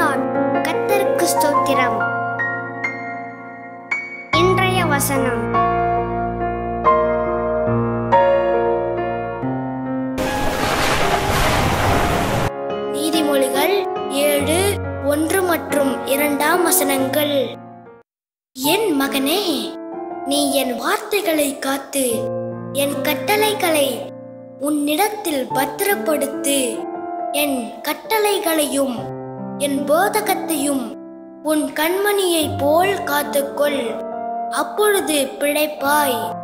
Lord கத்தருக்கு ஸ்தோத்திரம் இன்றைய வசனம் நீதிமொழிகள் ஏழு ஒன்று மற்றும் இரண்டாம் வசனங்கள் என் மகனே நீ என் வார்த்தைகளை காத்து என் கட்டளைகளை உன்னிடத்தில் பத்திரப்படுத்து என் கட்டளைகளையும் என் போதகத்தையும் உன் கண்மணியைப் போல் காத்துக்கொள் அப்பொழுது பிழைப்பாய்